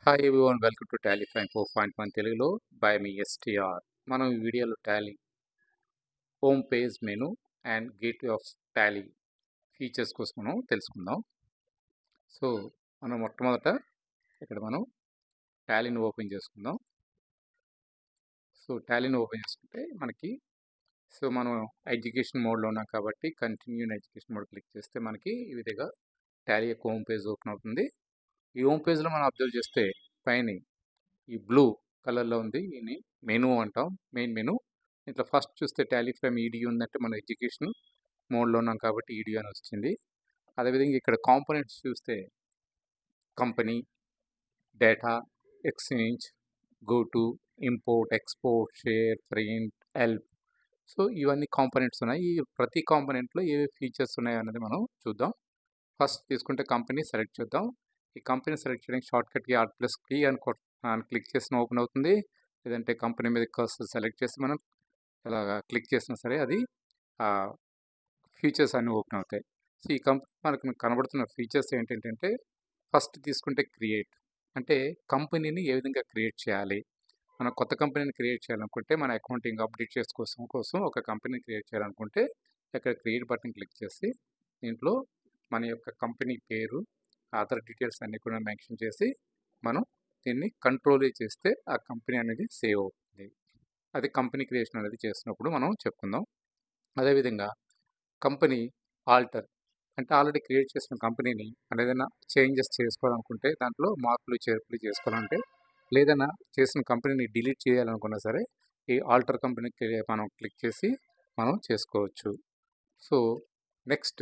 hi everyone welcome to Tally five four point one తెలుగులో by మీ STR మనం ఈ వీడియోలో Tally home page menu and gateway of Tally features కోసం మనం తెలుసుకుందాం సో మనం మొట్టమొదట ఇక్కడ మనం టాలీని ఓపెన్ చేసుకుందాం సో టాలీని ఓపెన్ చేసుకుంటే మనకి సో మనం ఎడ్యుకేషన్ మోడ్లో ఉన్నాం కాబట్టి కంటిన్యూ ఎడ్యుకేషన్ మోడ్ క్లిక్ చేస్తే మనకి ఈ విధంగా టాలీ యొక్క హోమ్ పేజ్ ఓపెన్ అవుతుంది ఈ హోమ్ పేజ్లో మనం అబ్జర్వ్ చేస్తే పైన ఈ బ్లూ కలర్లో ఉంది దీన్ని మెనూ అంటాం మెయిన్ మెనూ ఇట్లా ఫస్ట్ చూస్తే టాలీ ఫ్రేమ్ ఈడీ ఉందంటే మనం ఎడ్యుకేషన్ మోడ్లో ఉన్నాం కాబట్టి ఈడీ అని వచ్చింది అదేవిధంగా ఇక్కడ కాంపోనెంట్స్ చూస్తే company data exchange go to import export share print help so ఇవన్నీ కాంపోనెంట్స్ ఉన్నాయి ఈ ప్రతి కాంపోనెంట్లో ఏ ఫీచర్స్ ఉన్నాయి అనేది మనం చూద్దాం ఫస్ట్ తీసుకుంటే కంపెనీ సెలెక్ట్ చేద్దాం ఈ కంపెనీ సెలెక్ట్ చేయడానికి షార్ట్ కట్కి ఆర్ట్ ప్లస్ కీ అని కొట్ అని క్లిక్ చేసిన ఓపెన్ అవుతుంది లేదంటే కంపెనీ మీద కర్సర్ సెలెక్ట్ చేసి మనం ఇలా క్లిక్ చేసినా సరే అది ఫీచర్స్ అన్నీ ఓపెన్ అవుతాయి సో ఈ కంపెనీ మనకు కనబడుతున్న ఫీచర్స్ ఏంటంటే ఫస్ట్ తీసుకుంటే క్రియేట్ అంటే కంపెనీని ఏ విధంగా క్రియేట్ చేయాలి మనం కొత్త కంపెనీని క్రియేట్ చేయాలనుకుంటే మన అకౌంటింగ్ అప్డేట్ చేసుకోసం కోసం ఒక కంపెనీని క్రియేట్ చేయాలనుకుంటే ఇక్కడ క్రియేట్ బటన్ క్లిక్ చేసి దీంట్లో మన యొక్క కంపెనీ పేరు అదర్ డీటెయిల్స్ అన్నీ కూడా మెన్షన్ చేసి మనం దీన్ని కంట్రోల్ చేస్తే ఆ కంపెనీ అనేది సేవ్ అవుతుంది అది కంపెనీ క్రియేషన్ అనేది చేసినప్పుడు మనం చెప్పుకుందాం అదేవిధంగా కంపెనీ ఆల్టర్ అంటే ఆల్రెడీ క్రియేట్ చేసిన కంపెనీని మన ఏదైనా చేంజెస్ చేసుకోవాలనుకుంటే దాంట్లో మార్పులు చేర్పులు చేసుకోవాలంటే లేదన్నా చేసిన కంపెనీని డిలీట్ చేయాలనుకున్నా సరే ఈ ఆల్టర్ కంపెనీకి మనం క్లిక్ చేసి మనం చేసుకోవచ్చు సో నెక్స్ట్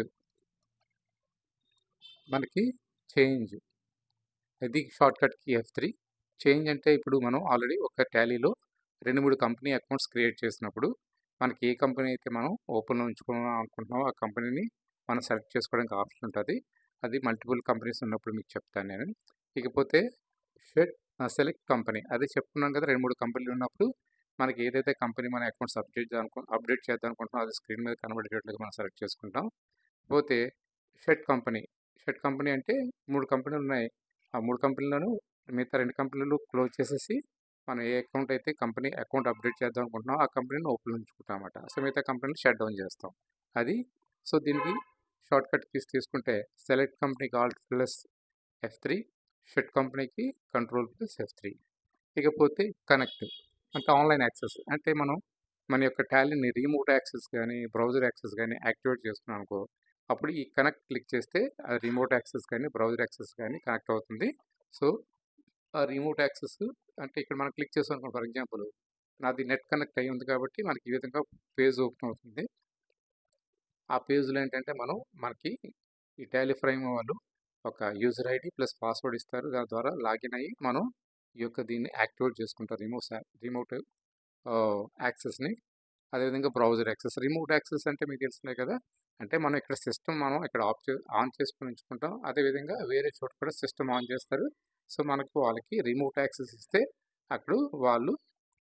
మనకి చేంజ్ ఇది షార్ట్ కట్కి ఎఫ్ త్రీ చేంజ్ అంటే ఇప్పుడు మనం ఆల్రెడీ ఒక టాలీలో రెండు మూడు కంపెనీ అకౌంట్స్ క్రియేట్ చేసినప్పుడు మనకి ఏ కంపెనీ అయితే మనం ఓపెన్లో ఉంచుకోవాలని అనుకుంటున్నామో ఆ కంపెనీని మనం సెలెక్ట్ చేసుకోవడానికి ఆప్షన్ ఉంటుంది అది మల్టిపుల్ కంపెనీస్ ఉన్నప్పుడు మీకు చెప్తాను నేను ఇకపోతే షెడ్ సెలెక్ట్ కంపెనీ అది చెప్పుకున్నాం కదా రెండు మూడు కంపెనీలు ఉన్నప్పుడు మనకి ఏదైతే కంపెనీ మన అకౌంట్స్ అప్డేట్ చేయాలనుకు అప్డేట్ చేద్దాం అనుకుంటున్నాం అది స్క్రీన్ మీద కనబడేటట్లుగా మనం సెలెక్ట్ చేసుకుంటాం పోతే షెడ్ కంపెనీ షెడ్ కంపెనీ అంటే మూడు కంపెనీలు ఉన్నాయి ఆ మూడు కంపెనీలను మిగతా రెండు కంపెనీలు క్లోజ్ చేసేసి మనం ఏ అకౌంట్ అయితే కంపెనీ అకౌంట్ అప్డేట్ చేద్దాం అనుకుంటున్నాం ఆ కంపెనీని ఓపెన్ ఉంచుకుంటాం అనమాట సో మిగతా కంపెనీని షట్ డౌన్ చేస్తాం అది సో దీనికి షార్ట్ కట్ కీస్ తీసుకుంటే సెలెక్ట్ కంపెనీకి alt plus F three shut కంపెనీకి కంట్రోల్ ప్లస్ ఎఫ్ త్రీ ఇకపోతే కనెక్ట్ అంటే ఆన్లైన్ యాక్సెస్ అంటే మనం మన యొక్క టాలెంట్ని రిమోట్ యాక్సెస్ కానీ బ్రౌజర్ యాక్సెస్ కానీ యాక్టివేట్ చేసుకున్నాం అనుకో అప్పుడు ఈ కనెక్ట్ క్లిక్ చేస్తే ఆ రిమోట్ యాక్సెస్ కానీ బ్రౌజర్ యాక్సెస్ కానీ కనెక్ట్ అవుతుంది సో ఆ రిమోట్ యాక్సెస్ అంటే ఇక్కడ మనం క్లిక్ చేసాం అనుకో ఫర్ ఎగ్జాంపుల్ నాది నెట్ కనెక్ట్ అయ్యి ఉంది కాబట్టి మనకి ఈ విధంగా పేజ్ ఓపెన్ అవుతుంది ఆ పేజ్లో ఏంటంటే మనం మనకి ఈ టాలిఫ్రైమ్ వాళ్ళు ఒక యూజర్ ఐడి ప్లస్ పాస్వర్డ్ ఇస్తారు దాని ద్వారా లాగిన్ అయ్యి మనం ఈ యొక్క దీన్ని యాక్టివేట్ చేసుకుంటాం రిమోట్ రిమోట్ యాక్సెస్ని అదేవిధంగా బ్రౌజర్ యాక్సెస్ రిమోట్ యాక్సెస్ అంటే మీకు తెలిసినాయి కదా అంటే మనం ఇక్కడ సిస్టమ్ మనం ఇక్కడ ఆఫ్ చే ఆన్ చేసుకుని ఉంచుకుంటాం అదేవిధంగా వేరే చోట కూడా సిస్టమ్ ఆన్ చేస్తారు సో మనకు వాళ్ళకి రిమోట్ యాక్సెస్ ఇస్తే అక్కడ వాళ్ళు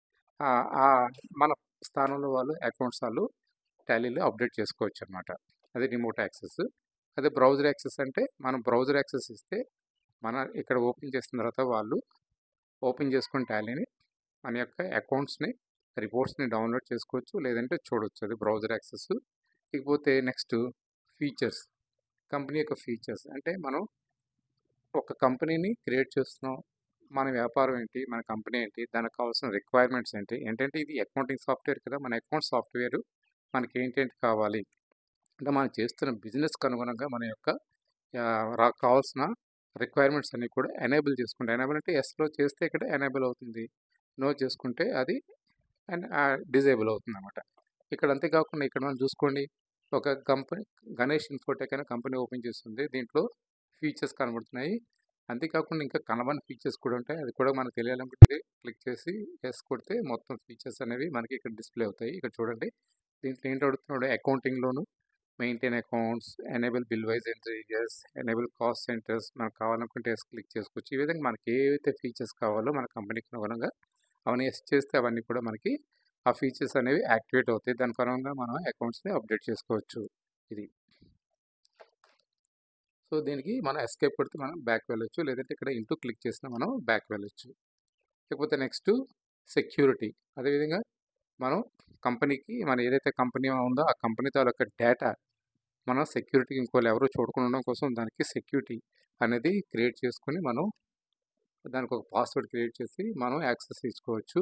మన స్థానంలో వాళ్ళు అకౌంట్స్ వాళ్ళు టాలీలో అప్డేట్ చేసుకోవచ్చు అనమాట అది రిమోట్ యాక్సెస్ అదే బ్రౌజర్ యాక్సెస్ అంటే మనం బ్రౌజర్ యాక్సెస్ ఇస్తే మన ఇక్కడ ఓపెన్ చేసిన తర్వాత వాళ్ళు ఓపెన్ చేసుకుని టాలీని మన యొక్క అకౌంట్స్ని రిపోర్ట్స్ని డౌన్లోడ్ చేసుకోవచ్చు లేదంటే చూడొచ్చు అది బ్రౌజర్ యాక్సెస్ ఇకపోతే నెక్స్ట్ ఫీచర్స్ కంపెనీ యొక్క ఫీచర్స్ అంటే మనం ఒక కంపెనీని క్రియేట్ చేస్తున్నాం మన వ్యాపారం ఏంటి మన కంపెనీ ఏంటి దానికి కావాల్సిన రిక్వైర్మెంట్స్ ఏంటి ఏంటంటే ఇది అకౌంటింగ్ సాఫ్ట్వేర్ కదా మన అకౌంట్ సాఫ్ట్వేర్ మనకి ఏంటేంటి కావాలి అంటే మనం చేస్తున్న బిజినెస్కి అనుగుణంగా మన యొక్క కావాల్సిన రిక్వైర్మెంట్స్ అన్నీ కూడా ఎనేబుల్ చేసుకుంటే ఎనేబుల్ అంటే ఎస్లో చేస్తే ఇక్కడ ఎనేబుల్ అవుతుంది నో చేసుకుంటే అది అండ్ డిజేబుల్ అవుతుంది అనమాట ఇక్కడ అంతేకాకుండా ఇక్కడ మనం చూసుకోండి ఒక కంపెనీ గణేష్ ఇన్ఫోటెక్ అనే కంపెనీ ఓపెన్ చేస్తుంది దీంట్లో ఫీచర్స్ కనబడుతున్నాయి అంతేకాకుండా ఇంకా కనబడిన ఫీచర్స్ కూడా ఉంటాయి అది కూడా మనకు తెలియాలనుకుంటే క్లిక్ చేసి ఎస్ కొడితే మొత్తం ఫీచర్స్ అనేవి మనకి ఇక్కడ డిస్ప్లే అవుతాయి ఇక్కడ చూడండి దీంట్లో ఏంటి అడుగుతున్నాడు అకౌంటింగ్లోను maintain accounts enable bill wise entries enable cost centres మనకు కావాలనుకుంటే ఎస్ క్లిక్ చేసుకోవచ్చు ఈ విధంగా మనకి ఏవైతే ఫీచర్స్ కావాలో మన కంపెనీకి అనుగుణంగా అవన్నీ ఎస్ చేస్తే అవన్నీ కూడా మనకి ఆ ఫీచర్స్ అనేవి యాక్టివేట్ అవుతాయి దాని కారణంగా మనం అకౌంట్స్ని అప్డేట్ చేసుకోవచ్చు ఇది సో దీనికి మనం ఎస్కేప్ కొడితే మనం బ్యాక్ వెళ్ళొచ్చు లేదంటే ఇక్కడ ఇంటూ క్లిక్ చేసినా మనం బ్యాక్ వెళ్ళొచ్చు లేకపోతే నెక్స్ట్ సెక్యూరిటీ అదేవిధంగా మనం కంపెనీకి మన ఏదైతే కంపెనీ ఉందో ఆ కంపెనీ తాలూకా డేటా మనం సెక్యూరిటీకి ఇంకోళ్ళు ఎవరు చూడకుండా ఉండడం కోసం దానికి సెక్యూరిటీ అనేది క్రియేట్ చేసుకుని మనం దానికి ఒక పాస్వర్డ్ క్రియేట్ చేసి మనం యాక్సెస్ ఇచ్చుకోవచ్చు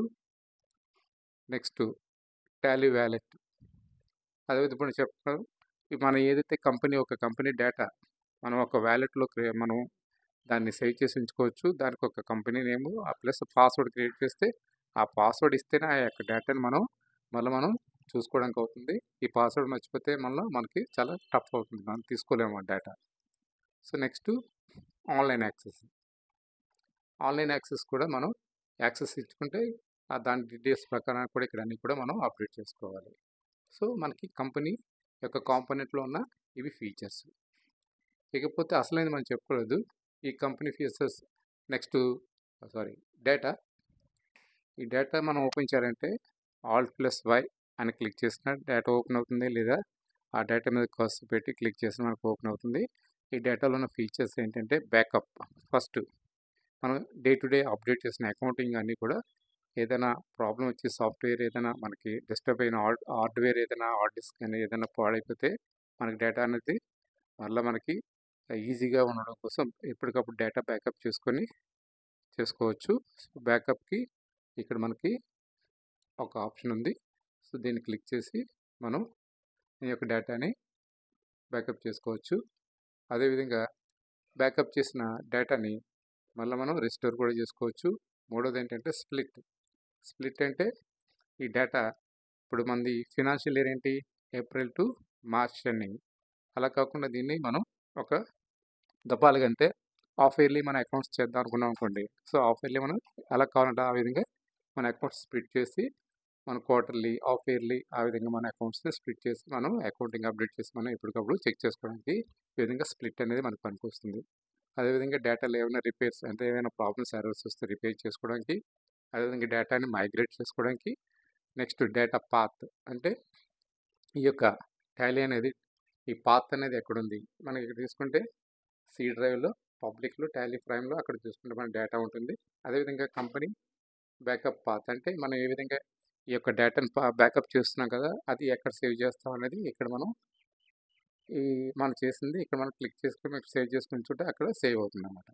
నెక్స్ట్ టాలీ వ్యాలెట్ అదే ఇప్పుడు చెప్తాను మనం ఏదైతే కంపెనీ ఒక కంపెనీ డేటా మనం ఒక వ్యాలెట్లో క్రియే మనం దాన్ని సేవ్ చేసి ఉంచుకోవచ్చు దానికి ఒక కంపెనీ నేమ్ ఆ ప్లస్ పాస్వర్డ్ క్రియేట్ చేస్తే ఆ పాస్వర్డ్ ఇస్తేనే ఆ యొక్క డేటాని మనం మళ్ళీ మనం చూసుకోవడానికి అవుతుంది ఈ పాస్వర్డ్ మర్చిపోతే మళ్ళీ మనకి చాలా టఫ్ అవుతుంది మనం తీసుకోలేము ఆ data so next online access online access కూడా మనం యాక్సెస్ ఇచ్చుకుంటే ఆ దాని డీటెయిల్స్ ప్రకారం కూడా ఇక్కడ అన్ని కూడా మనం అప్డేట్ చేసుకోవాలి సో మనకి కంపెనీ యొక్క కాంపోనెంట్లో ఉన్న ఇవి ఫీచర్స్ ఇకపోతే అసలైంది మనం చెప్పుకోలేదు ఈ company features next sorry data ఈ డేటా మనం ఓపెన్ చేయాలంటే ఆల్ట్ ప్లస్ వై అని క్లిక్ చేసిన డేటా ఓపెన్ అవుతుంది లేదా ఆ డేటా మీద కర్స్ పెట్టి క్లిక్ చేసిన మనకు ఓపెన్ అవుతుంది ఈ డేటాలో ఉన్న ఫీచర్స్ ఏంటంటే బ్యాకప్ ఫస్ట్ మనం డే టు డే అప్డేట్ చేసిన అకౌంటింగ్ అన్నీ కూడా ఏదైనా ప్రాబ్లం వచ్చి సాఫ్ట్వేర్ ఏదైనా మనకి డిస్టర్బ్ అయిన హార్డ్ హార్డ్వేర్ ఏదైనా హార్డ్ డిస్క్ కానీ ఏదైనా పాడైపోతే మనకి డేటా అనేది మళ్ళీ మనకి ఈజీగా ఉండడం కోసం ఎప్పటికప్పుడు డేటా బ్యాకప్ చేసుకొని చేసుకోవచ్చు సో బ్యాకప్కి ఇక్కడ మనకి ఒక ఆప్షన్ ఉంది సో దీన్ని క్లిక్ చేసి మనం ఈ యొక్క డేటాని బ్యాకప్ చేసుకోవచ్చు అదేవిధంగా బ్యాకప్ చేసిన డేటాని మళ్ళీ మనం రిస్టోర్ కూడా చేసుకోవచ్చు మూడోది ఏంటంటే స్ప్లిట్ స్ప్లిట్ అంటే ఈ డేటా ఇప్పుడు మనది ఫినాన్షియల్ ఇయర్ ఏంటి ఏప్రిల్ టు మార్చ్ ఎండింగ్ అలా కాకుండా దీన్ని మనం ఒక దపాలుగంటే హాఫ్ ఇయర్లీ మన అకౌంట్స్ చేద్దాం అనుకున్నాం అనుకోండి సో హాఫ్ ఇయర్లీ మనం ఎలా కావాలంటే ఆ విధంగా మన అకౌంట్స్ స్ప్లిట్ చేసి మన క్వార్టర్లీ హాఫ్ ఇయర్లీ ఆ విధంగా మన అకౌంట్స్ని స్ప్లిట్ చేసి మనం అకౌంటింగ్ అప్డేట్ చేసి మనం ఎప్పటికప్పుడు చెక్ చేసుకోవడానికి ఈ విధంగా స్ప్లిట్ అనేది మనకు పనికొస్తుంది అదేవిధంగా డేటాలో ఏమైనా రిపేర్స్ అంటే ఏమైనా ప్రాబ్లమ్స్ ఎర్రర్స్ వస్తే రిపేర్ చేసుకోవడానికి అదేవిధంగా డేటాని మైగ్రేట్ చేసుకోవడానికి నెక్స్ట్ డేటా పాత్ అంటే ఈ యొక్క టాలీ అనేది ఈ పాత్ అనేది ఎక్కడుంది మనకి ఇక్కడ తీసుకుంటే సి డ్రైవ్లో పబ్లిక్లో టాలీ ప్రైమ్లో అక్కడ చూసుకుంటే మన డేటా ఉంటుంది అదేవిధంగా కంపెనీ బ్యాకప్ పాత్ అంటే మనం ఏ విధంగా ఈ యొక్క డేటాను బ్యాకప్ చేస్తున్నాం కదా అది ఎక్కడ సేవ్ చేస్తాం అనేది ఇక్కడ మనం ఈ మనం చేసింది ఇక్కడ మనం క్లిక్ చేసుకుని మనం సేవ్ చేసుకుని చూస్తే అక్కడ సేవ్ అవుతుంది అనమాట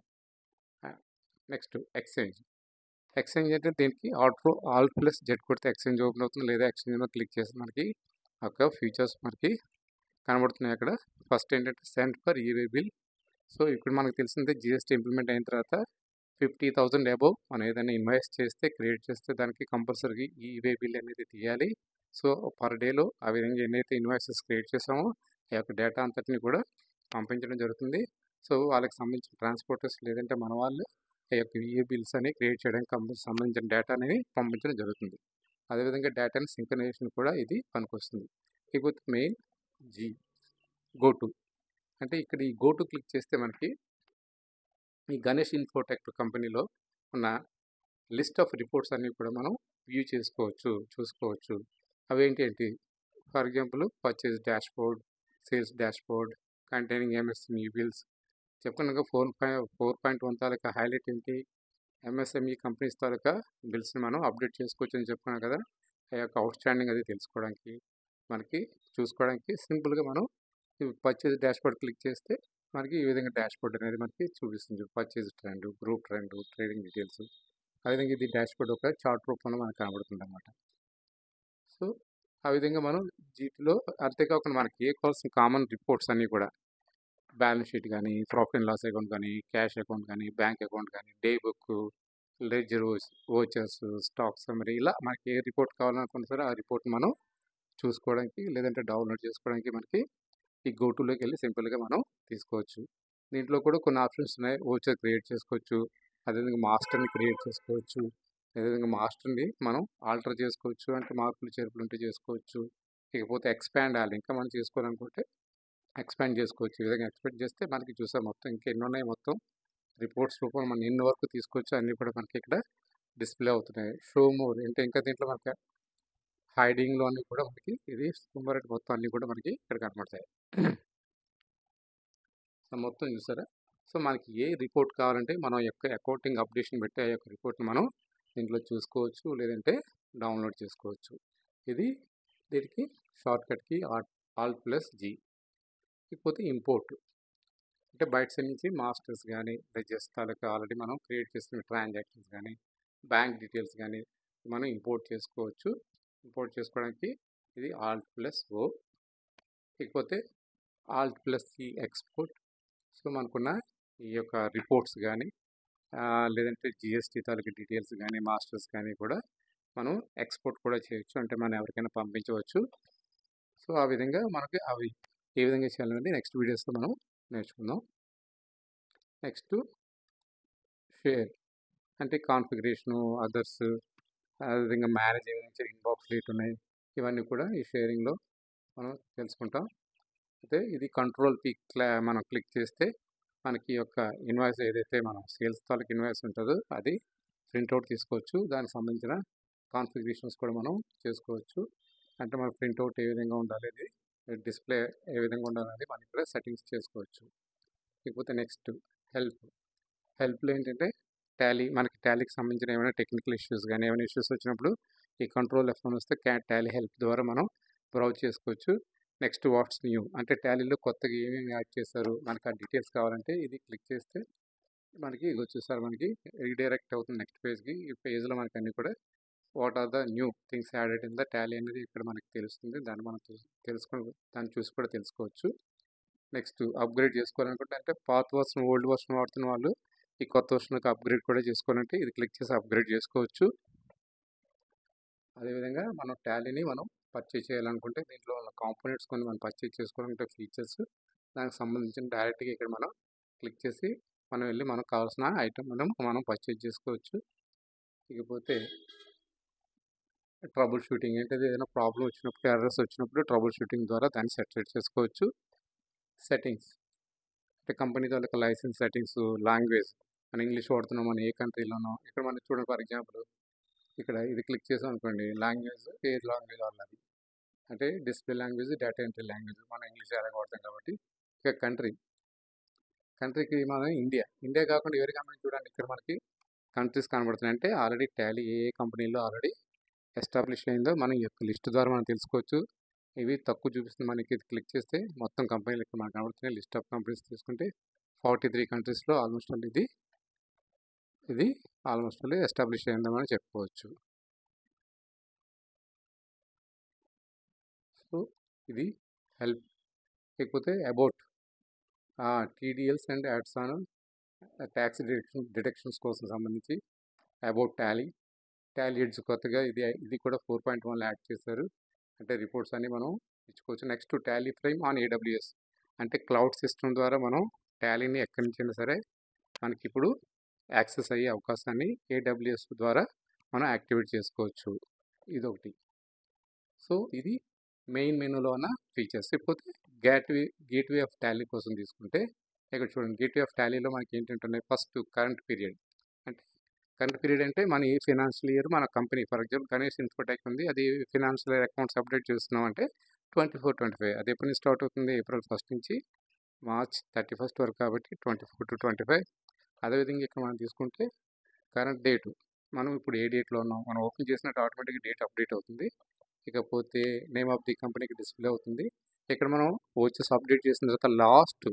నెక్స్ట్ ఎక్స్చేంజ్ ఎక్స్చేంజ్ అంటే దీనికి ఆల్ట్రో ఆల్ ప్లస్ జెడ్ కొడితే ఎక్స్చేంజ్ ఓపెన్ అవుతుంది లేదా ఎక్స్చేంజ్ క్లిక్ చేసి మనకి ఒక ఫీచర్స్ మనకి కనబడుతున్నాయి అక్కడ ఫస్ట్ ఏంటంటే send for e way bill so ఇప్పుడు మనకు తెలిసిందే జిఎస్టీ ఇంప్లిమెంట్ అయిన తర్వాత ఫిఫ్టీ థౌజండ్ అబోవ్ మనం ఏదైనా ఇన్వెస్ట్ చేస్తే క్రియేట్ చేస్తే దానికి కంపల్సరీ ఈవే బిల్ అనేది తీయాలి సో పర్ డేలో ఆ విధంగా ఎన్నైతే ఇన్వాయిసెస్ క్రియేట్ చేసామో ఆ యొక్క డేటా అంతటిని కూడా పంపించడం జరుగుతుంది సో వాళ్ళకి సంబంధించిన ట్రాన్స్పోర్టర్స్ లేదంటే మన వాళ్ళు ఆ యొక్క ఈఏ బిల్స్ అని క్రియేట్ చేయడానికి కంప- సంబంధించిన డేటా అనేది పంపించడం జరుగుతుంది అదేవిధంగా డేటాని సింక్రనైజేషన్ కూడా ఇది పనికొస్తుంది ఇకపోతే మెయిన్ జీ గో టు అంటే ఇక్కడ ఈ గో టు క్లిక్ చేస్తే మనకి ఈ గణేష్ ఇన్ఫోటెక్ కంపెనీలో ఉన్న లిస్ట్ ఆఫ్ రిపోర్ట్స్ అన్నీ కూడా మనం వ్యూ చేసుకోవచ్చు చూసుకోవచ్చు అవేంటి ఏంటి for example purchase dashboard sales dashboard containing MSME bills చెప్పుకున్నాక four point four point one తాలూకా హైలైట్ ఏంటి ఎంఎస్ఎంఈ కంపెనీస్ తాలూకా బిల్స్ని మనం అప్డేట్ చేసుకోవచ్చు అని చెప్పుకున్నాం కదా ఆ యొక్క అవుట్ స్టాండింగ్ అది తెలుసుకోవడానికి మనకి చూసుకోవడానికి సింపుల్గా మనం పర్చేజ్ డాష్ బోర్డ్ క్లిక్ చేస్తే మనకి ఈ విధంగా డాష్ బోర్డ్ అనేది మనకి చూపిస్తుంది purchase trend group trend trading details ఆ విధంగా ఇది డాష్ బోర్డ్ ఒక చార్ట్ రూపంలో మనకు కనబడుతుంది అనమాట సో ఆ విధంగా మనం జీటీలో అంతేకాకుండా మనకి ఏ కావాల్సిన కామన్ రిపోర్ట్స్ అన్నీ కూడా బ్యాలెన్స్ షీట్ కానీ ప్రాఫిట్ అండ్ లాస్ అకౌంట్ కానీ క్యాష్ అకౌంట్ కానీ బ్యాంక్ అకౌంట్ కానీ day book ledger vouchers stocks మరి ఇలా మనకి ఏ రిపోర్ట్ కావాలనుకున్నా సరే ఆ రిపోర్ట్ మనం చూసుకోవడానికి లేదంటే డౌన్లోడ్ చేసుకోవడానికి మనకి ఈ గోటులోకి వెళ్ళి సింపుల్గా మనం తీసుకోవచ్చు దీంట్లో కూడా కొన్ని ఆప్షన్స్ ఉన్నాయి ఓచర్ క్రియేట్ చేసుకోవచ్చు అదేవిధంగా మాస్టర్ని క్రియేట్ చేసుకోవచ్చు అదేవిధంగా మాస్టర్ని మనం ఆల్టర్ చేసుకోవచ్చు అంటే మార్పులు చేర్పులు ఉంటే చేసుకోవచ్చు ఇకపోతే ఎక్స్పాండ్ అవ్వాలి ఇంకా మనం చేసుకోవాలనుకుంటే ఎక్స్పాండ్ చేసుకోవచ్చు ఈ విధంగా ఎక్స్పాండ్ చేస్తే మనకి చూసాం మొత్తం ఇంకా ఎన్ని ఉన్నాయి మొత్తం రిపోర్ట్స్ రూపంలో మనం ఎన్ని వరకు తీసుకోవచ్చు అన్నీ కూడా మనకి ఇక్కడ డిస్ప్లే అవుతున్నాయి షో మోర్ అంటే ఇంకా దీంట్లో మనకి హైడింగ్లో అన్నీ కూడా మనకి ఇది సుమారు మొత్తం అన్నీ కూడా మనకి ఇక్కడ కనబడతాయి మొత్తం చూసారా సో మనకి ఏ రిపోర్ట్ కావాలంటే మనం యొక్క అకౌంటింగ్ అప్డేషన్ పెట్టి ఆ యొక్క రిపోర్ట్ని మనం దీంట్లో చూసుకోవచ్చు లేదంటే డౌన్లోడ్ చేసుకోవచ్చు ఇది దీనికి షార్ట్కట్కి ఆల్ ప్లస్ జీ ఇకపోతే ఇంపోర్ట్ అంటే బయట సైడ్ నుంచి మాస్టర్స్ కానీ లెజెస్ తాలూకా ఆల్రెడీ మనం క్రియేట్ చేసిన ట్రాన్సాక్షన్స్ కానీ బ్యాంక్ డీటెయిల్స్ కానీ మనం ఇంపోర్ట్ చేసుకోవచ్చు ఇంపోర్ట్ చేసుకోవడానికి ఇది ఆల్ట్ ప్లస్ ఓ ఇకపోతే alt plus C export so మనకున్న ఈ యొక్క రిపోర్ట్స్ కానీ లేదంటే జిఎస్టీ తాలూకా డీటెయిల్స్ కానీ మాస్టర్స్ కానీ కూడా మనం ఎక్స్పోర్ట్ కూడా చేయొచ్చు అంటే మనం ఎవరికైనా పంపించవచ్చు సో ఆ విధంగా మనకి అవి ఏ విధంగా చేయాలనేది నెక్స్ట్ వీడియోస్లో మనం నేర్చుకుందాం నెక్స్ట్ షేర్ అంటే కాన్ఫిగరేషను అదర్స్ అదేవిధంగా మ్యారేజ్ ఏమైనా ఇన్బాక్స్ లీట్ ఉన్నాయి ఇవన్నీ కూడా ఈ షేరింగ్లో మనం తెలుసుకుంటాం అయితే ఇది కంట్రోల్ పీ క్లా మనం క్లిక్ చేస్తే మనకి యొక్క ఇన్వాయిస్ ఏదైతే మనం సేల్స్ తాలూకు ఇన్వాయిస్ ఉంటుందో అది ప్రింట్అవుట్ తీసుకోవచ్చు దానికి సంబంధించిన కాన్ఫిగరేషన్స్ కూడా మనం చేసుకోవచ్చు అంటే మన ప్రింట్అవుట్ ఏ విధంగా ఉండాలి అది డిస్ప్లే ఏ విధంగా ఉండాలనేది మనం ఇక్కడ సెట్టింగ్స్ చేసుకోవచ్చు ఇకపోతే నెక్స్ట్ హెల్ప్ హెల్ప్లో ఏంటంటే టాలీ మనకి టాలీకి సంబంధించిన ఏమైనా టెక్నికల్ ఇష్యూస్ కానీ ఏమైనా ఇష్యూస్ వచ్చినప్పుడు ఈ కంట్రోల్ ఎఫ్ వస్తే క్యా టాలీ హెల్ప్ ద్వారా మనం బ్రౌజ్ చేసుకోవచ్చు నెక్స్ట్ వాట్స్ న్యూ అంటే టాలీలో కొత్తగా ఏమేమి యాడ్ చేశారు మనకి ఆ డీటెయిల్స్ కావాలంటే ఇది క్లిక్ చేస్తే మనకి ఇది వచ్చేసారి మనకి రీడైరెక్ట్ అవుతుంది నెక్స్ట్ పేజ్కి ఈ పేజ్లో మనకి అన్ని కూడా what are the new things added in the Tally అనేది ఇక్కడ మనకి తెలుస్తుంది దాన్ని మనం తెలుసుకొని దాన్ని చూసి కూడా తెలుసుకోవచ్చు నెక్స్ట్ అప్గ్రేడ్ చేసుకోవాలనుకుంటే అంటే పాత వర్షన్ ఓల్డ్ వర్షన్ వాడుతున్న వాళ్ళు ఈ కొత్త వర్షన్కి అప్గ్రేడ్ కూడా చేసుకోవాలంటే ఇది క్లిక్ చేసి అప్గ్రేడ్ చేసుకోవచ్చు అదేవిధంగా మనం టాలీని మనం పర్చేజ్ చేయాలనుకుంటే దీంట్లో ఉన్న కాంపోనెంట్స్ కొన్ని మనం పర్చేజ్ చేసుకోవాలంటే ఫీచర్స్ దానికి సంబంధించిన డైరెక్ట్గా ఇక్కడ మనం క్లిక్ చేసి మనం వెళ్ళి మనకు కావాల్సిన ఐటమ్ మనం మనం పర్చేజ్ చేసుకోవచ్చు ఇకపోతే ట్రబుల్ షూటింగ్ ఏంటంటే ఏదైనా ప్రాబ్లం వచ్చినప్పుడు ఎర్రర్స్ వచ్చినప్పుడు ట్రబుల్ షూటింగ్ ద్వారా దాన్ని సెటిల్ చేసుకోవచ్చు సెట్టింగ్స్ అంటే కంపెనీ తాలూకా లైసెన్స్ సెట్టింగ్స్ లాంగ్వేజ్ మన ఇంగ్లీష్ వాడుతున్నాం మనం ఏ కంట్రీలోనో ఇక్కడ మనం చూడండి ఫర్ ఎగ్జాంపుల్ ఇక్కడ ఇది క్లిక్ చేసాం అనుకోండి లాంగ్వేజ్ ఏ లాంగ్వేజ్ వాళ్ళది అంటే display language data entry language మనం ఇంగ్లీష్ ఎలా వాడతాం కాబట్టి ఇక కంట్రీ కంట్రీకి మనం ఇండియా ఇండియా కాకుండా ఎవరి కంపెనీ చూడండి ఇక్కడ మనకి కంట్రీస్ కనబడుతున్నాయి అంటే ఆల్రెడీ టాలీ ఏ ఏ కంపెనీలో ఆల్రెడీ ఎస్టాబ్లిష్ అయిందో మనం ఈ యొక్క లిస్ట్ ద్వారా మనం తెలుసుకోవచ్చు ఇవి తక్కువ చూపిస్తుంది మనకి ఇది క్లిక్ చేస్తే మొత్తం కంపెనీలు ఇక్కడ మనకు కనబడుతున్నాయి లిస్ట్ ఆఫ్ కంపెనీస్ తీసుకుంటే ఫార్టీ త్రీ కంట్రీస్లో ఆల్మోస్ట్ ఆల్ ఇది ఇది ఆల్మోస్ట్ ఆల్ ఎస్టాబ్లిష్ అయిందని చెప్పుకోవచ్చు సో ఇది హెల్ప్ లేకపోతే about TDLs and add ons tax deduction deductions కోసం సంబంధించి అబౌట్ టాలీ టాలీ ఎడ్జ్ కొత్తగా ఇది ఇది కూడా ఫోర్ పాయింట్ వన్లో యాడ్ చేశారు అంటే రిపోర్ట్స్ అన్ని మనం ఇచ్చుకోవచ్చు next Tally Prime on AWS అంటే క్లౌడ్ సిస్టమ్ ద్వారా మనం టాలీని ఎక్కడి నుంచైనా సరే మనకి ఇప్పుడు యాక్సెస్ అయ్యే అవకాశాన్ని ఏడబ్ల్యూఎస్ ద్వారా మనం యాక్టివేట్ చేసుకోవచ్చు ఇది ఒకటి సో ఇది మెయిన్ మెనూలో ఉన్న ఫీచర్స్ ఇకపోతే గేట్వే గేట్వే ఆఫ్ టాలీ కోసం తీసుకుంటే ఇక్కడ చూడండి గేట్వే ఆఫ్ టాలీలో మనకి ఏంటంటే ఫస్ట్ కరెంట్ పీరియడ్ అంటే కరెంట్ పీరియడ్ అంటే మన ఈ ఫినాన్షియల్ ఇయర్ మన company for example Ganesh Infotech ఉంది అది ఫినాన్షియల్ ఇయర్ అకౌంట్స్ అప్డేట్ చేస్తున్నాం అంటే ట్వంటీ ఫోర్ ట్వంటీ ఫైవ్ అది ఎప్పటి నుంచి స్టార్ట్ అవుతుంది ఏప్రిల్ ఫస్ట్ నుంచి మార్చ్ థర్టీ ఫస్ట్ వరకు కాబట్టి twenty four to twenty five అదేవిధంగా ఇక్కడ మనం తీసుకుంటే కరెంట్ డేటు మనం ఇప్పుడు ఏ డేట్లో ఉన్నాం మనం ఓపెన్ చేసినట్టు ఆటోమేటిక్గా డేట్ అప్డేట్ అవుతుంది ఇకపోతే నేమ్ ఆఫ్ ది కంపెనీకి డిస్ప్లే అవుతుంది ఇక్కడ మనం ఓచెస్ అప్డేట్ చేసిన తర్వాత లాస్ట్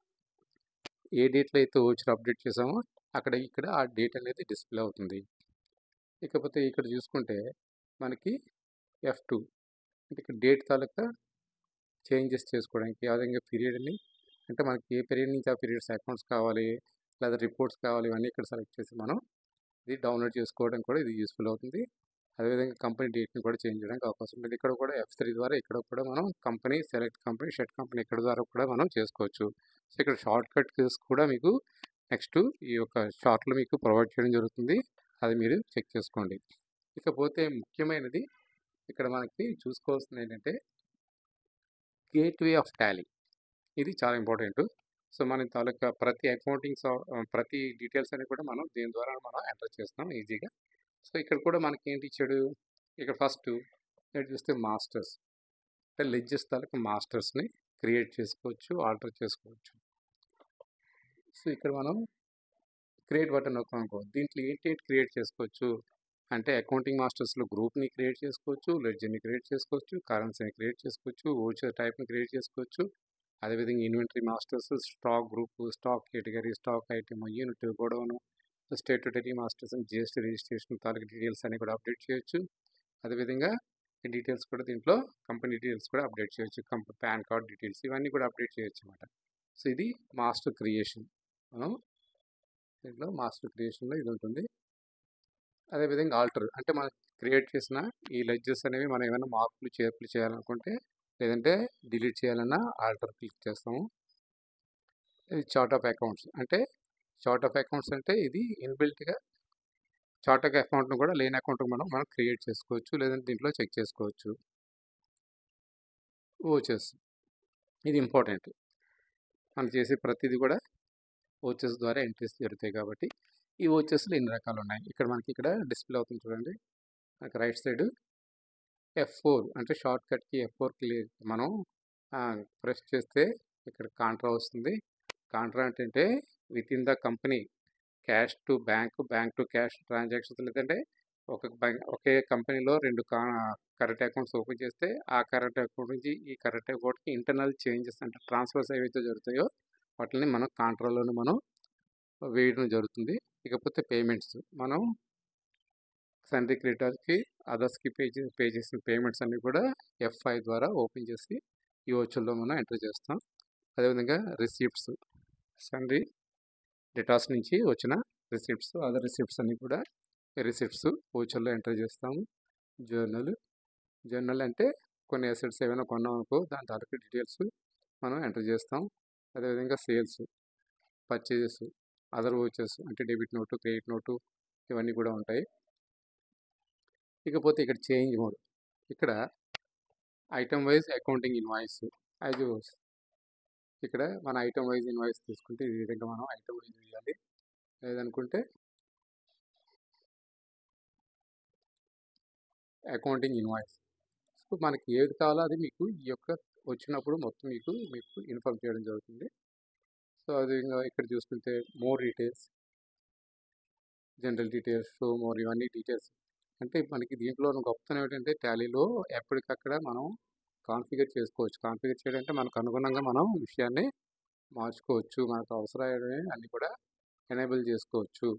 ఏ డేట్లో అయితే ఓచర్ అప్డేట్ చేసామో అక్కడ ఇక్కడ ఆ డేట్ అనేది డిస్ప్లే అవుతుంది ఇకపోతే ఇక్కడ చూసుకుంటే మనకి ఎఫ్ టూ అంటే ఇక్కడ డేట్ తాలూకా చేంజెస్ చేసుకోవడానికి ఆ విధంగా పీరియడ్ని అంటే మనకి ఏ పీరియడ్ నుంచి ఆ పీరియడ్స్ అకౌంట్స్ కావాలి లేదా రిపోర్ట్స్ కావాలి ఇవన్నీ ఇక్కడ సెలెక్ట్ చేసి మనం ఇది డౌన్లోడ్ చేసుకోవడం కూడా ఇది యూస్ఫుల్ అవుతుంది అదేవిధంగా కంపెనీ డేట్ని కూడా చేంజ్ చేయడానికి అవకాశం ఉంటుంది ఇక్కడ కూడా ఎఫ్ త్రీ ద్వారా ఇక్కడ కూడా మనం company select company shut company ఇక్కడ ద్వారా కూడా మనం చేసుకోవచ్చు సో ఇక్కడ షార్ట్ కట్ కేస్ కూడా మీకు నెక్స్ట్ ఈ యొక్క షార్ట్లో మీకు ప్రొవైడ్ చేయడం జరుగుతుంది అది మీరు చెక్ చేసుకోండి ఇకపోతే ముఖ్యమైనది ఇక్కడ మనకి చూసుకోవాల్సింది ఏంటంటే గేట్వే ఆఫ్ టాలీ ఇది చాలా ఇంపార్టెంట్ సో మన తాలూకా ప్రతి అకౌంటింగ్ ప్రతి డీటెయిల్స్ అని కూడా మనం దీని ద్వారా మనం ఎంటర్ చేస్తాం ఈజీగా సో ఇక్కడ కూడా మనకి ఏంటి ఇచ్చాడు ఇక్కడ ఫస్ట్ ఇక్కడ చూస్తే మాస్టర్స్ అంటే లెడ్జెస్ తాలూకా మాస్టర్స్ని క్రియేట్ చేసుకోవచ్చు ఆల్టర్ చేసుకోవచ్చు సో ఇక్కడ మనం క్రియేట్ బటన్ నొక్కాం అనుకో దీంట్లో ఏంటి క్రియేట్ చేసుకోవచ్చు అంటే అకౌంటింగ్ మాస్టర్స్లో గ్రూప్ని క్రియేట్ చేసుకోవచ్చు లెడ్జర్ని క్రియేట్ చేసుకోవచ్చు కరెన్సీని క్రియేట్ చేసుకోవచ్చు ఓచర్ టైప్ని క్రియేట్ చేసుకోవచ్చు అదేవిధంగా inventory masters stock group stock category stock item unit గొడవను స్టేటరీ మాస్టర్స్ జిఎస్టీ రిజిస్ట్రేషన్ తాలూకు డీటెయిల్స్ అన్ని కూడా అప్డేట్ చేయొచ్చు అదేవిధంగా ఈ డీటెయిల్స్ కూడా దీంట్లో కంపెనీ డీటెయిల్స్ కూడా అప్డేట్ చేయొచ్చు కంపెనీ పాన్ కార్డ్ డీటెయిల్స్ ఇవన్నీ కూడా అప్డేట్ చేయొచ్చు అనమాట సో ఇది మాస్టర్ క్రియేషన్ మనం దీంట్లో మాస్టర్ క్రియేషన్లో ఇది ఉంటుంది అదేవిధంగా ఆల్టర్ అంటే మనం క్రియేట్ చేసిన ఈ లెడ్జెస్ అనేవి మనం ఏమైనా మార్పులు చేర్పులు చేయాలనుకుంటే లేదంటే డిలీట్ చేయాలన్నా ఆల్టర్ క్లిక్ చేస్తాము ఇది చార్ట్ ఆఫ్ అకౌంట్స్ అంటే చార్ట్ ఆఫ్ అకౌంట్స్ అంటే ఇది ఇన్బిల్ట్గా చార్ట్ ఆఫ్ అకౌంట్ను కూడా లేని అకౌంట్ మనం మనం క్రియేట్ చేసుకోవచ్చు లేదంటే దీంట్లో చెక్ చేసుకోవచ్చు ఓచెస్ ఇది ఇంపార్టెంట్ మనం చేసే ప్రతిదీ కూడా ఓచెస్ ద్వారా ఎంట్రీస్ జరుగుతాయి కాబట్టి ఈ ఓచెస్లో ఎన్ని రకాలు ఉన్నాయి ఇక్కడ మనకి ఇక్కడ డిస్ప్లే అవుతుంది చూడండి మనకి రైట్ సైడ్ ఎఫ్ ఫోర్ అంటే షార్ట్ కట్కి ఎఫ్ ఫోర్ క్లియర్ మనం ప్రెస్ చేస్తే ఇక్కడ కాంట్రా వస్తుంది కాంట్రా అంటే within the company cash to bank bank to cash transactions లేదంటే ఒక బ్యాంక్ ఒకే కంపెనీలో రెండు కా కరెంట్ అకౌంట్స్ ఓపెన్ చేస్తే ఆ కరెంట్ అకౌంట్ నుంచి ఈ కరెంట్ అకౌంట్కి ఇంటర్నల్ చేంజెస్ అంటే ట్రాన్స్ఫర్స్ ఏవైతే జరుగుతాయో వాటిని మనం కాంట్రాలోనే మనం వేయడం జరుగుతుంది ఇకపోతే పేమెంట్స్ మనం సండే క్రియేటర్కి అదర్స్కి పే చే పే చేసిన పేమెంట్స్ అన్నీ కూడా ఎఫ్ఐ ద్వారా ఓపెన్ చేసి ఈ ఓచర్లో మనం ఎంటర్ చేస్తాం అదేవిధంగా రిసిప్ట్స్ సండే డేటాస్ నుంచి వచ్చిన రిసిప్ట్స్ అదర్ రిసిప్ట్స్ అన్నీ కూడా రిసిప్ట్స్ ఓచర్లో ఎంటర్ చేస్తాము జర్నల్ జర్నల్ అంటే కొన్ని అసెట్స్ ఏమైనా కొన్నాం అనుకో దాని తాలూకు డీటెయిల్స్ మనం ఎంటర్ చేస్తాం అదేవిధంగా సేల్స్ పర్చేజెస్ అదర్ ఓచర్స్ అంటే డెబిట్ నోటు క్రెడిట్ నోటు ఇవన్నీ కూడా ఉంటాయి ఇకపోతే ఇక్కడ చేంజ్ మోడ్ ఇక్కడ item wise accounting invoice as ఇక్కడ మన ఐటమ్ వైజ్ ఇన్వాయిస్ తీసుకుంటే ఈ విధంగా మనం ఐటమ్ వైజ్ వేయాలి లేదనుకుంటే అకౌంటింగ్ ఇన్వాయిస్ సో మనకి ఏది కావాలో అది మీకు ఈ యొక్క వచ్చినప్పుడు మొత్తం మీకు మీకు ఇన్ఫార్మ్ చేయడం జరుగుతుంది సో అది ఇంకా ఇక్కడ చూసుకుంటే more details general details show more ఇవన్నీ డీటెయిల్స్ అంటే మనకి దీంట్లో గొప్పతనం ఏంటంటే టాలీలో ఎప్పటికక్కడ మనం కాన్ఫిగర్ చేసుకోవచ్చు కాన్ఫిగర్ చేయడం అంటే మనకు అనుగుణంగా మనం విషయాన్ని మార్చుకోవచ్చు మనకు అవసరమైన అన్ని కూడా ఎనేబుల్ చేసుకోవచ్చు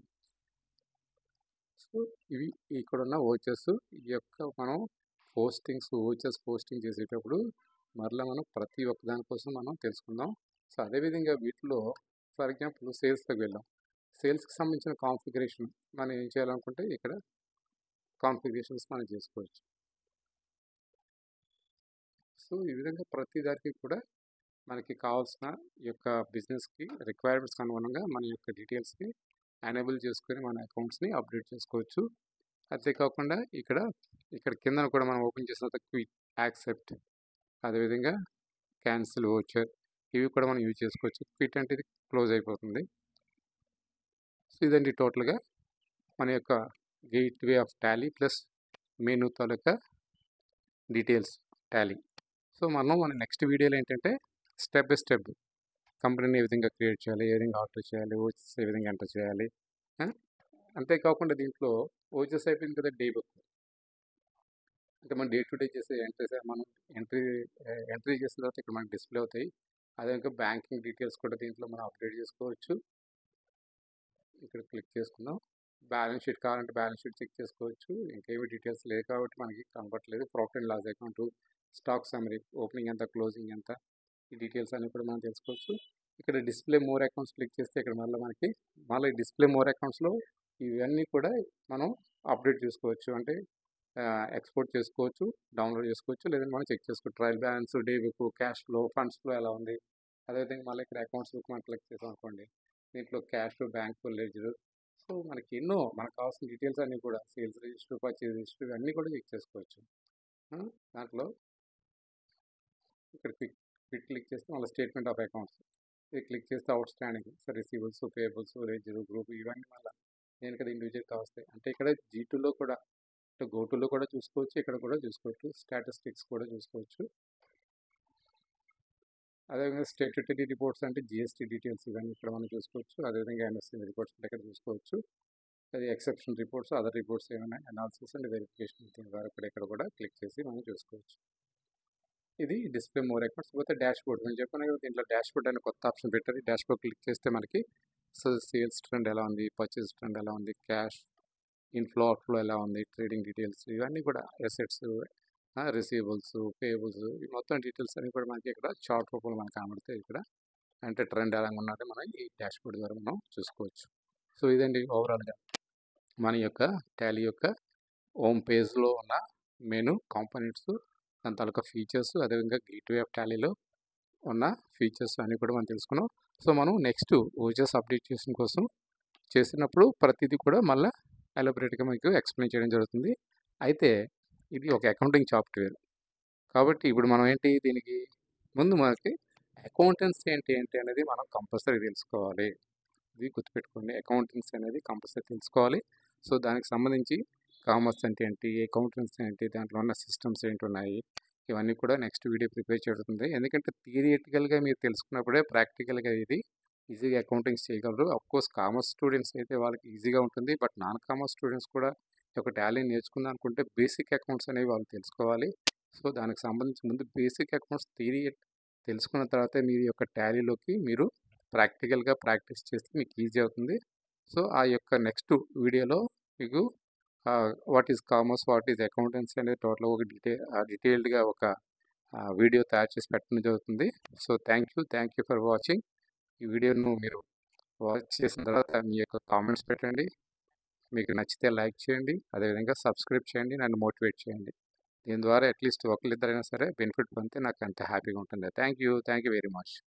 సో ఇవి ఇక్కడ ఉన్న ఓచెస్ ఈ యొక్క మనం పోస్టింగ్స్ ఓచెస్ పోస్టింగ్ చేసేటప్పుడు మరలా మనం ప్రతి ఒక్క దానికోసం మనం తెలుసుకుందాం సో అదేవిధంగా వీటిలో ఫర్ ఎగ్జాంపుల్ సేల్స్లోకి వెళ్ళాం సేల్స్కి సంబంధించిన కాన్ఫిగరేషన్ మనం ఏం చేయాలనుకుంటే ఇక్కడ కాన్ఫిగరేషన్స్ మనం చేసుకోవచ్చు సో ఈ విధంగా ప్రతి దానికి కూడా మనకి కావాల్సిన ఈ యొక్క బిజినెస్కి రిక్వైర్మెంట్స్కి అనుగుణంగా మన యొక్క డీటెయిల్స్ని ఎనేబుల్ చేసుకొని మన అకౌంట్స్ని అప్డేట్ చేసుకోవచ్చు అంతేకాకుండా ఇక్కడ ఇక్కడ కిందన కూడా మనం ఓపెన్ చేసిన క్విట్ యాక్సెప్ట్ అదేవిధంగా క్యాన్సిల్ ఓచర్ ఇవి కూడా మనం యూజ్ చేసుకోవచ్చు క్విట్ అంటే ఇది క్లోజ్ అయిపోతుంది సో ఇదండి టోటల్గా మన యొక్క gateway of Tally plus menu తాలూకా డీటెయిల్స్ టాలీ సో మనం మన నెక్స్ట్ వీడియోలో ఏంటంటే స్టెప్ బై స్టెప్ కంపెనీని ఏ విధంగా క్రియేట్ చేయాలి ఏ విధంగా ఆర్డర్ చేయాలి ఓచెస్ ఏ విధంగా ఎంటర్ చేయాలి అంతేకాకుండా దీంట్లో ఓచెస్ అయిపోయింది కదా డే బుక్ అంటే మనం డే టు డే చేసే ఎంట్రీ మనం ఎంట్రీ ఎంట్రీ చేసిన తర్వాత ఇక్కడ మనకి డిస్ప్లే అవుతాయి అదే ఇంకా బ్యాంకింగ్ డీటెయిల్స్ కూడా దీంట్లో మనం అప్డేట్ చేసుకోవచ్చు ఇక్కడ క్లిక్ చేసుకుందాం బ్యాలెన్స్ షీట్ కావాలంటే బ్యాలెన్స్ షీట్ చెక్ చేసుకోవచ్చు ఇంకేమి డీటెయిల్స్ లేవు కాబట్టి మనకి కనపట్లేదు profit and loss account stock summary opening ఎంత క్లోజింగ్ ఎంత ఈ డీటెయిల్స్ అన్ని కూడా మనం తెలుసుకోవచ్చు ఇక్కడ డిస్ప్లే మోర్ అకౌంట్స్ క్లిక్ చేస్తే ఇక్కడ మళ్ళీ మనకి మళ్ళీ డిస్ప్లే మోర్ అకౌంట్స్లో ఇవన్నీ కూడా మనం అప్డేట్ చేసుకోవచ్చు అంటే ఎక్స్పోర్ట్ చేసుకోవచ్చు డౌన్లోడ్ చేసుకోవచ్చు లేదంటే మనం చెక్ చేసుకోవచ్చు trial balance day book cash flow funds flow ఎలా ఉంది అదేవిధంగా మళ్ళీ ఇక్కడ అకౌంట్స్ బుక్ మనం క్లిక్ చేసాం అనుకోండి దీంట్లో క్యాష్ బ్యాంక్ లెడ్జర్ సో మనకి ఎన్నో మనకు కావాల్సిన డీటెయిల్స్ అన్నీ కూడా సేల్స్ రిజిస్టర్ పర్చేజ్ రిజిస్టర్ ఇవన్నీ కూడా చెక్ చేసుకోవచ్చు దాంట్లో ఇక్కడ క్లిక్ క్లిక్ క్లిక్ చేస్తే మళ్ళీ స్టేట్మెంట్ ఆఫ్ అకౌంట్స్ ఇది క్లిక్ చేస్తే outstanding so receivables payables ledger group ఇవన్నీ మళ్ళీ నేను ఇక్కడ ఇండివిజువల్గా వస్తాయి అంటే ఇక్కడ జీ టూలో కూడా అంటే గోటులో కూడా చూసుకోవచ్చు ఇక్కడ కూడా చూసుకోవచ్చు స్టాటిస్టిక్స్ కూడా చూసుకోవచ్చు అదేవిధంగా స్టేట్యూటరీ రిపోర్ట్స్ అంటే జిఎస్టీ డీటెయిల్స్ ఇవన్నీ ఇక్కడ మనం చూసుకోవచ్చు అదేవిధంగా ఎంఎస్సీ రిపోర్ట్స్ అంటే ఇక్కడ చూసుకోవచ్చు అది ఎక్సెప్షన్ రిపోర్ట్స్ అదర్ రిపోర్ట్స్ ఏమైనా అనాలిసిస్ అండ్ వెరిఫికేషన్ దీని ద్వారా ఇక్కడ ఇక్కడ కూడా క్లిక్ చేసి మనం చూసుకోవచ్చు ఇది డిస్ప్లే మోర్ అకౌంట్స్ పోతే డాష్ బోర్డ్ నేను చెప్పాను కదా దీంట్లో డాష్ బోర్డ్ అనే కొత్త ఆప్షన్ పెట్టారు డాష్ బోర్డ్ క్లిక్ చేస్తే మనకి సో సేల్స్ ట్రెండ్ ఎలా ఉంది పర్చేస్ ట్రెండ్ ఎలా ఉంది క్యాష్ ఇన్ఫ్లో అవుట్ఫ్లో ఎలా ఉంది ట్రేడింగ్ డీటెయిల్స్ ఇవన్నీ కూడా అసెట్స్ రిసీవబుల్స్ పేబుల్స్ ఈ మొత్తం డీటెయిల్స్ అన్ని కూడా మనకి ఇక్కడ చార్ట్ రూపంలో మనకి కనబడతాయి ఇక్కడ అంటే ట్రెండ్ ఎలా ఉన్నది మనం ఈ డాష్ బోర్డ్ ద్వారా మనం చూసుకోవచ్చు సో ఇదండి ఓవరాల్గా మన యొక్క టాలీ యొక్క హోమ్ పేజ్లో ఉన్న మెను కాంపోనెంట్స్ దాని తాలూకా ఫీచర్స్ అదేవిధంగా గేట్వే ఆఫ్ టాలీలో ఉన్న ఫీచర్స్ అన్నీ కూడా మనం తెలుసుకున్నాం సో మనం నెక్స్ట్ ఓజెస్ అప్డేట్ చేసిన కోసం చేసినప్పుడు ప్రతిదీ కూడా మళ్ళీ ఎలబరేట్గా మీకు ఎక్స్ప్లెయిన్ చేయడం జరుగుతుంది అయితే ఇది ఒక అకౌంటింగ్ సాఫ్ట్వేర్ కాబట్టి ఇప్పుడు మనం ఏంటి దీనికి ముందు మనకి అకౌంటెన్సీ ఏంటి ఏంటి అనేది మనం కంపల్సరీ తెలుసుకోవాలి ఇది గుర్తుపెట్టుకోండి అకౌంటెన్సీ అనేది కంపల్సరీ తెలుసుకోవాలి సో దానికి సంబంధించి కామర్స్ అంటే ఏంటి అకౌంటెన్సీ ఏంటి దాంట్లో ఉన్న సిస్టమ్స్ ఏంటి ఉన్నాయి ఇవన్నీ కూడా నెక్స్ట్ వీడియో ప్రిపేర్ చేస్తుంది ఎందుకంటే థియరిటికల్గా మీరు తెలుసుకున్నప్పుడే ప్రాక్టికల్గా ఇది ఈజీగా అకౌంటింగ్స్ చేయగలరు కోర్స్ కామర్స్ స్టూడెంట్స్ అయితే వాళ్ళకి ఈజీగా ఉంటుంది బట్ నాన్ కామర్స్ స్టూడెంట్స్ కూడా ఒక టాలీ నేర్చుకుందాం అనుకుంటే బేసిక్ అకౌంట్స్ అనేవి వాళ్ళు తెలుసుకోవాలి సో దానికి సంబంధించి ముందు బేసిక్ అకౌంట్స్ థియరీ తెలుసుకున్న తర్వాత మీరు యొక్క టాలీలోకి మీరు ప్రాక్టికల్గా ప్రాక్టీస్ చేస్తే మీకు ఈజీ అవుతుంది సో ఆ యొక్క నెక్స్ట్ వీడియోలో మీకు what is commerce what is accountancy అనేది టోటల్ ఒక డీటెయిల్ డీటెయిల్డ్గా ఒక వీడియో తయారు చేసి పెట్టడం జరుగుతుంది so thank you thank you for watching ఈ వీడియోను మీరు వాచ్ చేసిన తర్వాత మీ యొక్క కామెంట్స్ పెట్టండి మీకు నచ్చితే లైక్ చేయండి అదేవిధంగా సబ్స్క్రైబ్ చేయండి నన్ను మోటివేట్ చేయండి దీని ద్వారా అట్లీస్ట్ ఒకరిద్దరైనా సరే బెనిఫిట్ పొందితే నాకు అంత హ్యాపీగా ఉంటుంది thank you thank you very much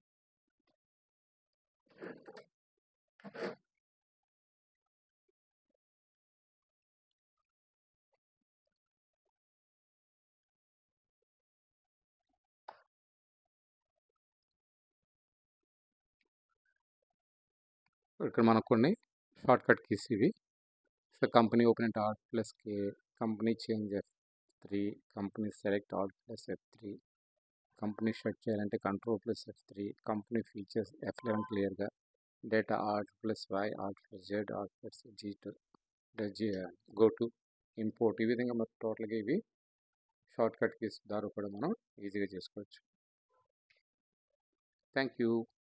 ఇక్కడ మనకు కొన్ని షార్ట్ కట్ కీస్ ఇవి సో కంపెనీ ఓపెన్ అంటే alt plus K company change F three company select alt plus F three company shut చేయాలంటే control plus F three company features F eleven క్లియర్గా data alt plus Y alt plus Z alt plus G to G go to import ఈ విధంగా మొత్తం టోటల్గా ఇవి short cut keys ద్వారా కూడా మనం ఈజీగా చేసుకోవచ్చు థ్యాంక్ యూ